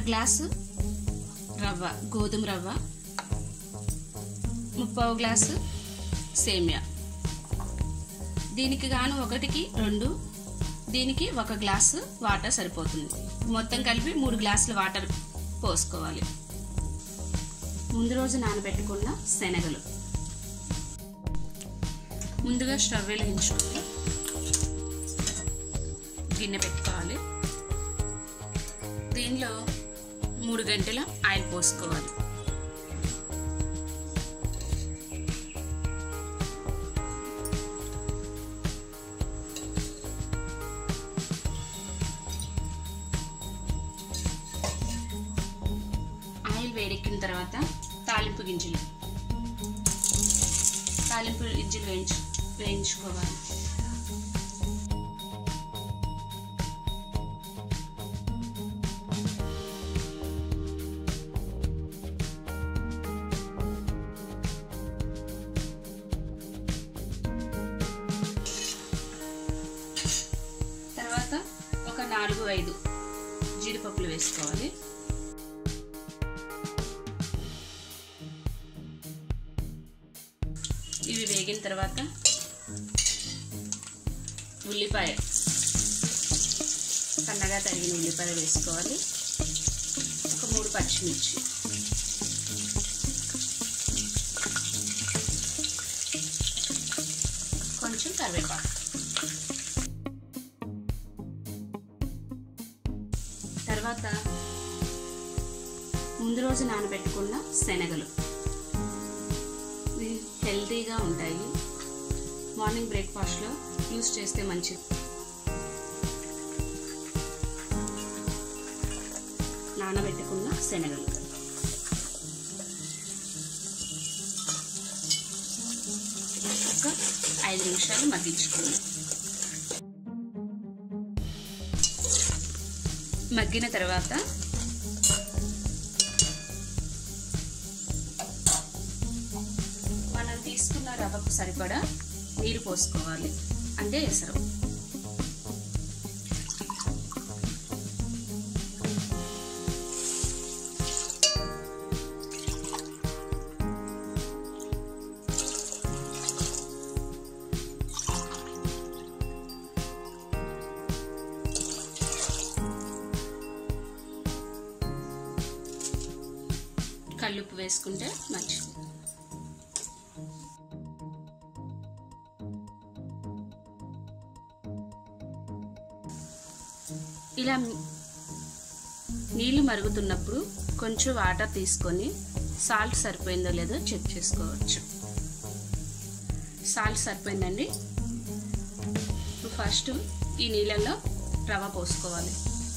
glass రవ్వ గోధుమ రవ్వ ముప్పావు గ్లాసు సేమియా దీనికి గాను ఒకటికి రెండు దీనికి ఒక గ్లాసు వాటర్ సరిపోతుంది మొత్తం కలిపి మూడు గ్లాసుల వాటర్ పోసుకోవాలి ముందు రోజు నానబెట్టుకున్న శనగలు ముందుగా స్టవ్ వెలిగించుకొని గిన్నె పెట్టుకోవాలి దీనిలో మూడు గంటల ఆయిల్ పోసుకోవాలి ఆయిల్ వేడెక్కిన తర్వాత తాలింపు గింజలు తాలింపు గింజలు వేయించు వేయించుకోవాలి తర్వాత ఒక నాలుగు ఐదు జీడిపప్పులు వేసుకోవాలి ఇవి వేగిన తర్వాత ఉల్లిపాయ సన్నగా తరిగిన ఉల్లిపాయ వేసుకోవాలి ఒక మూడు పచ్చిమిర్చి కొంచెం కరివేపాకు తర్వాత ముందు రోజు నానబెట్టుకున్న శనగలు ఇవి హెల్తీగా ఉంటాయి మార్నింగ్ బ్రేక్ఫాస్ట్లో యూస్ చేస్తే మంచిది నానబెట్టుకున్న శనగలు ఒక ఐదు నిమిషాలు మగ్గించుకుందాం మగ్గిన తర్వాత మనం తీసుకున్న రవ్వకు సరిపడా నీరు పోసుకోవాలి అంటే ఎసరు కల్లుప్పు వేసుకుంటే మంచిది ఇలా నీళ్లు మరుగుతున్నప్పుడు కొంచెం వాటర్ తీసుకొని సాల్ట్ సరిపోయిందో లేదో చెక్ చేసుకోవచ్చు సాల్ట్ సరిపోయిందండి ఇప్పుడు ఫస్ట్ ఈ నీళ్ళల్లో రవ్వ పోసుకోవాలి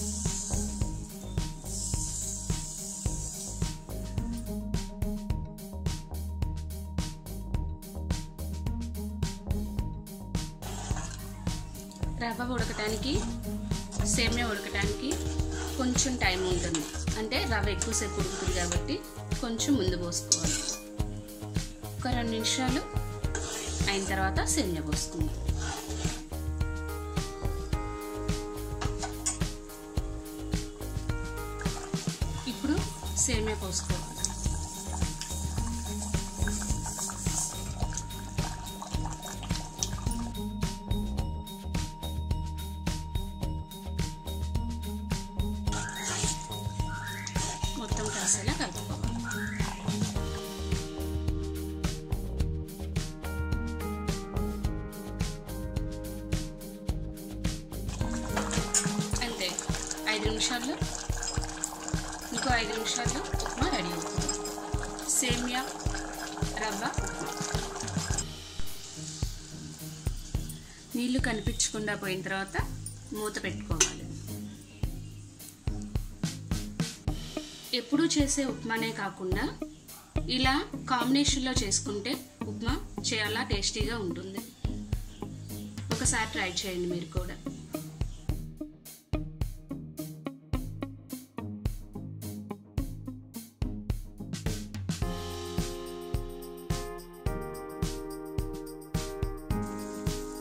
రవ్వ ఉడకటానికి సేమియా ఉడకటానికి కొంచెం టైం ఉంటుంది అంటే రవ్వ ఎక్కువసేపు ఉడుకుతుంది కాబట్టి కొంచెం ముందు పోసుకోవాలి ఒక రెండు నిమిషాలు అయిన తర్వాత సేమియా పోసుకుందాం ఇప్పుడు సేమియా పోసుకోవాలి మొత్తం కలిసేలా కలుపుకోవాలి అంతే ఐదు నిమిషాల్లో ఇంకో ఐదు నిమిషాల్లో ఉప్మా రెడీ అవుతుంది సేమియా రవ్వ ఉప్మా నీళ్లు కనిపించకుండా పోయిన తర్వాత మూత పెట్టుకోవాలి ఎప్పుడూ చేసే ఉప్మానే కాకుండా ఇలా కాంబినేషన్లో చేసుకుంటే ఉప్మా చాలా టేస్టీగా ఉంటుంది ఒకసారి ట్రై చేయండి మీరు కూడా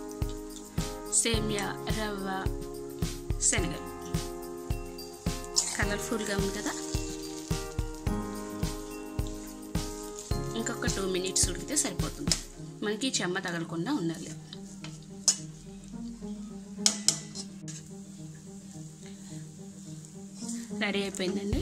సేమియా రవ్వ శనగలు కలర్ఫుల్గా ఉంది కదా ఇంకొక టూ మినిట్స్ ఉడికితే సరిపోతుంది మనకి చెమ్మ తగలకుండా ఉండాలి రెడీ అయిపోయిందండి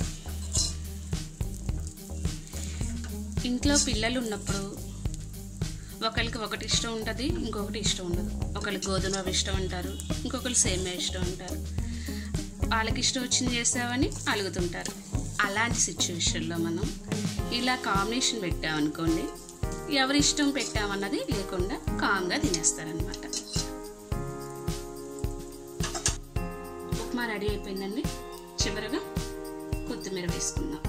ఇంట్లో పిల్లలు ఉన్నప్పుడు ఒకరికి ఒకటి ఇష్టం ఉంటుంది ఇంకొకటి ఇష్టం ఉండదు ఒకరికి గోధుమ రవ్వ ఇష్టం అంటారు ఇంకొకరు సేమియా ఇష్టం అంటారు వాళ్ళకి ఇష్టం వచ్చింది చేసామని అలుగుతుంటారు అలాంటి సిచ్యువేషన్లో మనం ఇలా కాంబినేషన్ పెట్టామనుకోండి ఎవరి ఇష్టం పెట్టామన్నది లేకుండా కామ్గా తినేస్తారనమాట ఉప్మా రెడీ అయిపోయిందండి చివరగా కొత్తిమీర వేసుకుందాం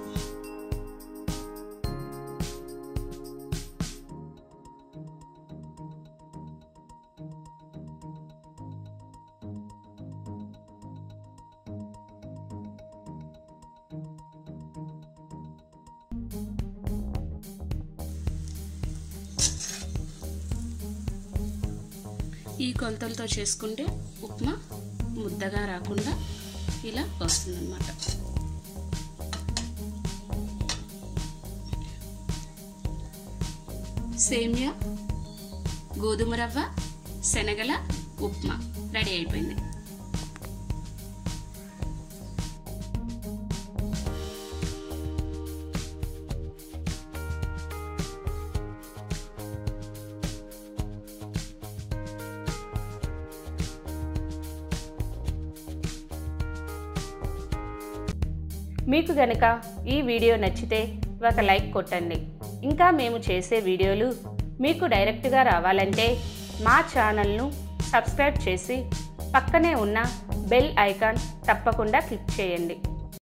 ఈ కొలతలతో చేసుకుంటే ఉప్మా ముద్దగా రాకుండా ఇలా వస్తుందన్నమాట సేమియా గోధుమ రవ్వ శనగల ఉప్మా రెడీ అయిపోయింది మీకు గనక ఈ వీడియో నచ్చితే ఒక లైక్ కొట్టండి ఇంకా మేము చేసే వీడియోలు మీకు డైరెక్ట్గా రావాలంటే మా ఛానల్ను సబ్స్క్రైబ్ చేసి పక్కనే ఉన్న బెల్ ఐకాన్ తప్పకుండా క్లిక్ చేయండి